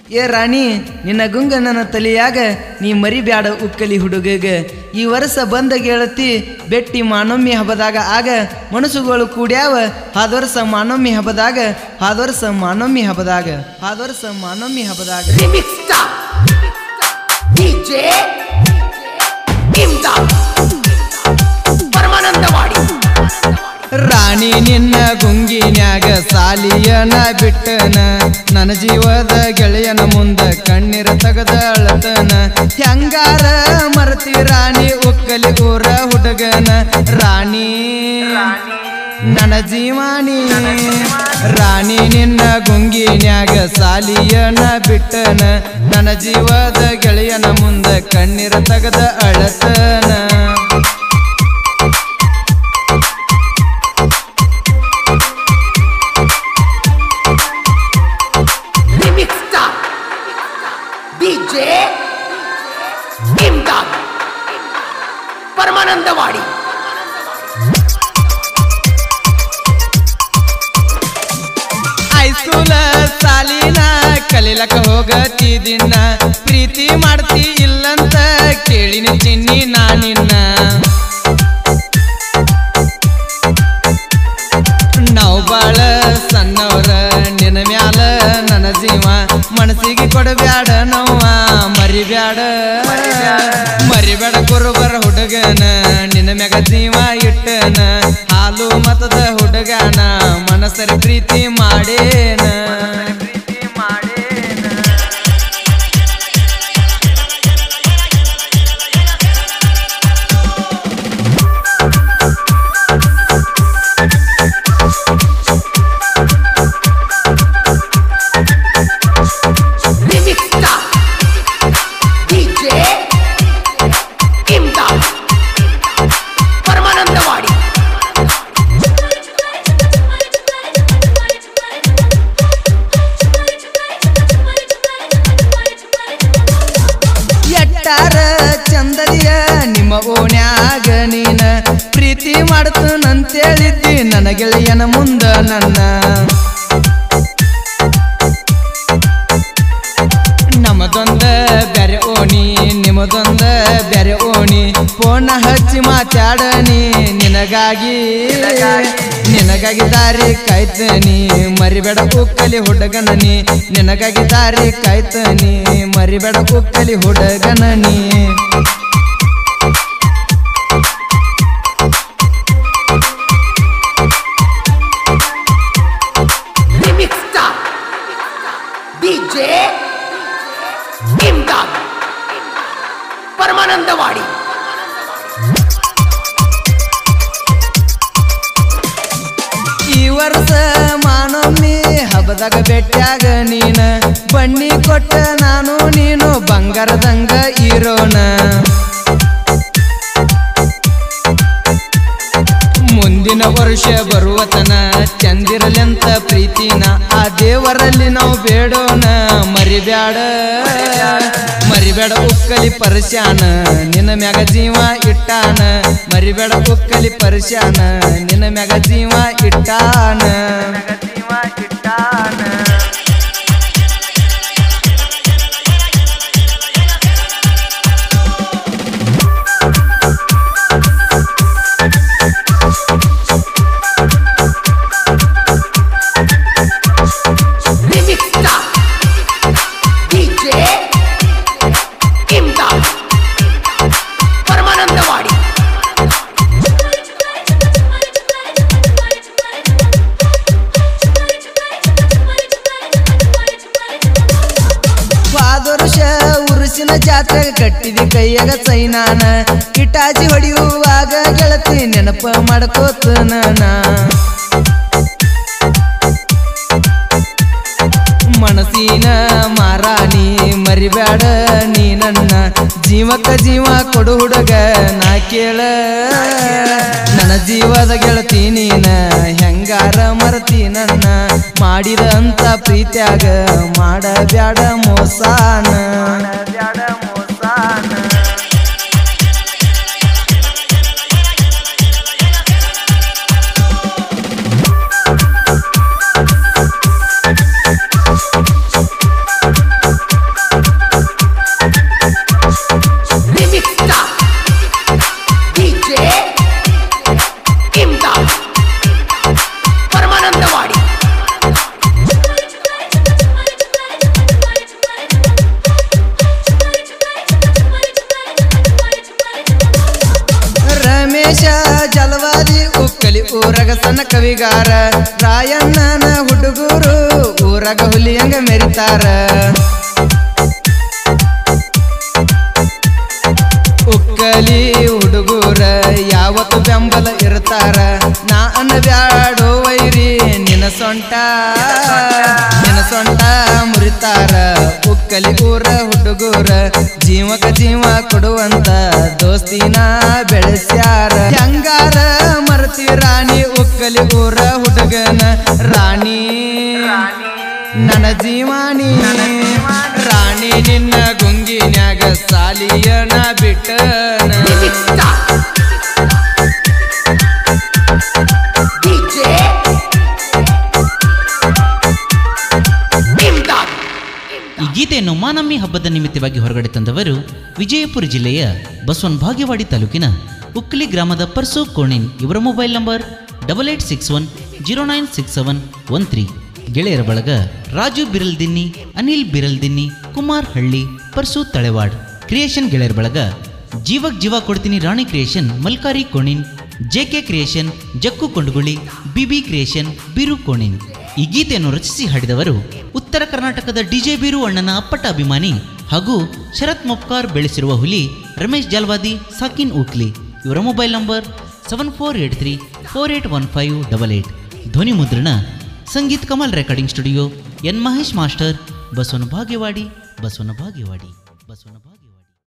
ಏ ರಾಣಿ ನಿನ್ನ ಗುಂಗ ನನ್ನ ತಲೆಯಾಗ ನೀ ಮರಿಬ್ಯಾಡ ಉಕ್ಕಲಿ ಹುಡುಗಗ ಈ ವರ್ಷ ಬಂದ ಗೆಳತಿ ಬೆಟ್ಟಿ ಮಾನೊಮ್ಮಿ ಹಬ್ಬದಾಗ ಆಗ ಮನಸ್ಸುಗಳು ಕೂಡ್ಯಾವ ಹಾದವರ್ಷ ಮಾನೊಮ್ಮಿ ಹಬ್ಬದಾಗ ಹಾದವರ್ಷ ಮಾನೊಮ್ಮಿ ಹಬ್ಬದಾಗ ಹಾದವರ್ಷ ಮಾನೊಮ್ಮಿ ಹಬ್ಬದಾಗ Remix Star DJ ಇಮ್ದಾದ್ ಪರಮಾನಂದವಾಡಿ ರಾಣಿ ನಿನ್ನ ಗುಂಗಿನ್ಯಾಗ ಸಾಲಿಯನ ಬಿಟ್ಟನ ನನ್ನ ಜೀವದ ಗೆಳೆಯನ ಮುಂದ ಕಣ್ಣೀರ ತೆಗದ ಅಳತನ ಹೆಂಗಾರ ಮರತಿ ರಾಣಿ ಉಕ್ಕಲಿ ಊರ ಹುಡುಗನ ರಾಣಿ ನನ್ನ ಜೀವಾನಿ ರಾಣಿ ನಿನ್ನ ಗುಂಗಿನ್ಯಾಗ ಸಾಲಿಯನ ಬಿಟ್ಟನ ನನ್ನ ಜೀವದ ಗೆಳೆಯನ ಮುಂದ ಕಣ್ಣೀರ ತೆಗದ ಅಳತನ Remix Star DJ ಇಮ್ದಾದ್ ಪರಮಾನಂದವಾಡಿ ಹೈಸ್ಕೂಲ ಸಾಲಿನ ಕಲಿಲಕ ಹೋಗತಿದಿನ್ನ ಪ್ರೀತಿ ಮಾಡ್ತಿ ಇಲ್ಲಂತ ಕೇಳಿನಿ ಚಿನ್ನಿ ನಾನಿನ್ನ ನಾವು ಬಾಳ ಸಣ್ಣವ್ರ ನಿನ್ನ ಮ್ಯಾಲ ನನ್ನ ಜೀವ ಮನಸ್ಸಿಗೆ ಕೊಡಬ್ಯಾಡ ನೋವ ಮರಿಬ್ಯಾಡ ಮರಿಬೇಡ ಕುರುಬರ ಹುಡುಗನ ನಿನ್ನ ಮ್ಯಾಗ ಜೀವ ಇಟ್ಟನ ಹಾಲು ಮತದ ಹುಡುಗನ ಮನಸ್ಸರಿ ಪ್ರೀತಿ ಮಾಡೇನ Remix Star DJ ಇಮ್ದಾದ್ ಪರಮಾನಂದವಾಡಿ ಎಟ್ಟಾರ ಚಂದದಿಯ ನಿಮ್ಮ ಓಣ್ಯಾಗ ನೀನ ಪ್ರೀತಿ ಮಾಡ್ತನಂತೇಳಿದ್ದಿ ನನ್ನ ಗೆಳೆಯನ ಮುಂದ ನನ್ನ ನಮದೊಂದ ಬ್ಯಾರೆ ಓಣಿ ನಿಮ್ಮದೊಂದ ಬ್ಯಾರೆ ಓಣಿ ಫೋನ್ ಹಚ್ಚಿ ಮಾತಾಡನಿ ನಿನಗಾಗಿ ನಿನಗಾಗಿ ದಾರಿ ಕಾಯ್ತನಿ ಮರಿಬೇಡ ಉಕ್ಕಲಿ ಹುಡುಗನನಿ ನಿನಗಾಗಿ ದಾರಿ ಕಾಯ್ತನಿ ಮರಿಬೇಡ ಉಕ್ಕಲಿ ಹುಡುಗನನಿ Remix Star DJ ಇಮ್ದಾದ್ ಪರಮಾನಂದವಾಡಿ ಈ ವರ್ಷ ಮಾನೊಮ್ಮಿ ಹಬ್ಬದಾಗ ಬೆಟ್ಟಾಗ ನೀನ ಬನ್ನಿ ಕೊಟ್ಟ ನಾನು ನೀನು ಬಂಗಾರದಂಗ ಇರೋಣ ಮುಂದಿನ ವರ್ಷ ಬರುವತನ ಚಂದಿರಲೆಂತ ಪ್ರೀತಿನ ಆ ದೇವರಲ್ಲಿ ನಾವು ಬೇಡೋಣ ಮರಿಬ್ಯಾಡ ಮರಿಬೇಡ ಉಕ್ಕಲಿ ಪರಸ್ಯಾನ ನಿನ್ನ ಮ್ಯಾಗ ಜೀವ ಇಟ್ಟಾನ ಮರಿಬೇಡ ಉಕ್ಕಲಿ ಪರಸ್ಯಾನ ನಿನ್ನ ಮ್ಯಾಗ ಜೀವ ಇಟ್ಟಾನ Remix Star DJ ಇಮ್ದಾದ್ ಪರಮಾನಂದವಾಡಿ ವಾದರುಷ ಉರುಸಿನ ಜಾತ್ರೆಗ ಕಟ್ಟಿದಿ ಕೈಯಾಗ ಚೈನಾನ ಇಟಾಜಿ ಹೊಡೆಯುವಾಗ ಗೆಳತಿ ನೆನಪ ಮಾಡ್ಕೋತ ನಾನ ಮನಸ್ಸಿನ ಮಾರಾಣಿ ಮರಿಬೇಡ ನೀ ನನ್ನ ಜೀವಕ್ಕ ಜೀವ ಕೊಡು ಹುಡುಗ ನಾ ಕೇಳ ನನ್ನ ಜೀವದ ಗೆಳತಿ ನೀನ ಹೆಂಗಾರ ಮರತಿ ನನ್ನ ಮಾಡಿದ ಅಂತ ಪ್ರೀತ್ಯಾಗ ಮಾಡಬ್ಯಾಡ ಮೋಸಾನ ಊರಗ ಸಣ್ಣ ಕವಿಗಾರ ರಾಯಣ್ಣನ ಹುಡುಗರು ಊರಗ ಹುಲಿಯಂಗ ಮೆರಿತಾರ ಉಕ್ಕಲಿ ಹುಡುಗರ ಯಾವತ್ತು ಬೆಂಬಲ ಇರ್ತಾರ ನಾ ಬ್ಯಾಡೋ ವೈರಿ ನಿನ ಸೊಂಟ ನಿನ ಸೊಂಟ ಮುರಿತಾರ ಉಕ್ಕಲಿ ಊರ ಹುಡುಗರ ಜೀವಕ ಜೀವ ಕೊಡುವಂತ ದೋಸ್ತಿನ ಬೆಳೆಸ್ಯಾರ ಹೆಂಗಾರ ಮರತಿ ರಾಣಿ ಉಕ್ಕಲಿ ಊರ ಹುಡುಗನ ರಾಣಿ ನನ್ನ ಜೀವಾನಿ ರಾಣಿ ನಿನ್ನ ಗುಂಗಿನ್ಯಾಗ ಸಾಲಿಯನ ಬಿಟ್ಟನ Remix Star. DJ. Imdad. ಈ ಗೀತೆಯನ್ನು ಮಾನಮ್ಮಿ ಹಬ್ಬದ ನಿಮಿತ್ತವಾಗಿ ಹೊರಗಡೆ ತಂದವರು ವಿಜಯಪುರ ಜಿಲ್ಲೆಯ ಬಸವನ್ ಭಾಗ್ಯವಾಡಿ ತಾಲೂಕಿನ ಉಕ್ಲಿ ಗ್ರಾಮದ ಪರ್ಸು ಕೋಣಿನ್ ಇವರ mobile number double eight six one zero nine six seven one three ಗೆಳೆಯರ ಬಳಗ ರಾಜು ಬಿರಲ್ದಿನ್ನಿ ಅನಿಲ್ ಬಿರಲ್ದಿನ್ನಿ ಕುಮಾರ್ ಹಳ್ಳಿ ಪರ್ಸು ತಳೆವಾಡ್ ಕ್ರಿಯೇಷನ್ ಗೆಳೆಯರ ಬಳಗ ಜೀವಕ್ ಜೀವ ಕೊಡ್ತೀನಿ ರಾಣಿ ಕ್ರಿಯೇಷನ್ ಮಲ್ಕಾರಿ ಕೋಣಿನ್ JK creation Jakku Konduguli BB creation Biru ಕೋಣಿನ್ ಈ ಗೀತೆಯನ್ನು ರಚಿಸಿ ಹಾಡಿದವರು ಉತ್ತರ ಕರ್ನಾಟಕದ ಡಿಜೆ ಬೀರು ಅಣ್ಣನ ಅಪ್ಪಟ ಅಭಿಮಾನಿ ಹಾಗೂ ಶರತ್ ಮೊಪ್ಕಾರ್ ಬೆಳೆಸಿರುವ ಹುಲಿ ರಮೇಶ್ ಜಾಲ್ವಾದಿ ಸಾಕಿನ್ ಉಕ್ಲಿ ಇವರ mobile number seven four eight three four eight one five double eight ಧ್ವನಿ ಮುದ್ರಣ Sangeet Kamal recording studio N Mahesh master Basavana Bhagyawadi ಬಸವನ ಭಾಗ್ಯವಾಡಿ ಬಸವನ ಭಾಗ್ಯವಾಡಿ